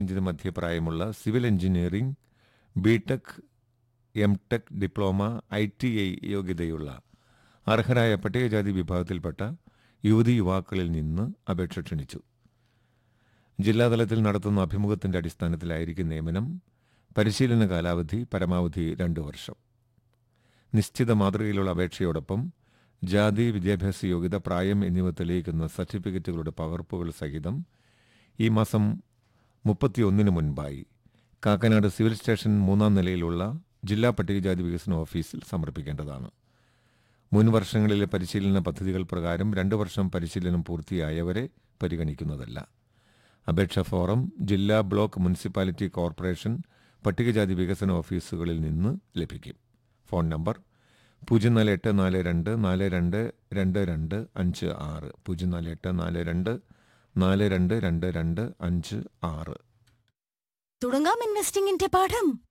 ഇഞ്ചിന് മധ്യപ്രായമുള്ള civil engineering B Tech M Tech diploma I T I യോഗ്യതയുള്ള അർഹരായ പട്ടികജാതി വിഭാഗത്തിൽപ്പെട്ട യുവതി യുവാക്കളിൽ നിന്ന് അപേക്ഷ ക്ഷണിച്ചു ജില്ലാതലത്തിൽ നടത്തുന്ന അഭിമുഖത്തിന്റെ അടിസ്ഥാനത്തിലായിരിക്കും നിയമനം പരിശീലന കാലാവധി പരമാവധി രണ്ടു വർഷം നിശ്ചിത മാതൃകയിലുള്ള അപേക്ഷയോടൊപ്പം ജാതി വിദ്യാഭ്യാസ യോഗ്യത പ്രായം എന്നിവ തെളിയിക്കുന്ന സർട്ടിഫിക്കറ്റുകളുടെ പകർപ്പുകൾ സഹിതം ഈ മാസം മുപ്പത്തിയൊന്നിന് മുൻപായി കാക്കനാട് സിവിൽ സ്റ്റേഷൻ മൂന്നാം നിലയിലുള്ള ജില്ലാ പട്ടികജാതി വികസന ഓഫീസിൽ സമർപ്പിക്കേണ്ടതാണ് മുൻ വർഷങ്ങളിലെ പരിശീലന പദ്ധതികൾ പ്രകാരം രണ്ട് വർഷം പരിശീലനം പൂർത്തിയായവരെ പരിഗണിക്കുന്നതല്ല അപേക്ഷാ ഫോറം ജില്ലാ ബ്ലോക്ക് മുനിസിപ്പാലിറ്റി കോർപ്പറേഷൻ പട്ടികജാതി വികസന ഓഫീസുകളിൽ നിന്ന് ലഭിക്കും ഫോൺ നമ്പർ പൂജ്യം നാല് എട്ട് നാല് രണ്ട് നാല് രണ്ട് രണ്ട് രണ്ട് അഞ്ച് ആറ് പൂജ്യം നാല് എട്ട് നാല് രണ്ട് നാല് രണ്ട് രണ്ട് രണ്ട് അഞ്ച് ആറ് തുടങ്ങാം ഇൻവെസ്റ്റിംഗിന്റെ പാഠം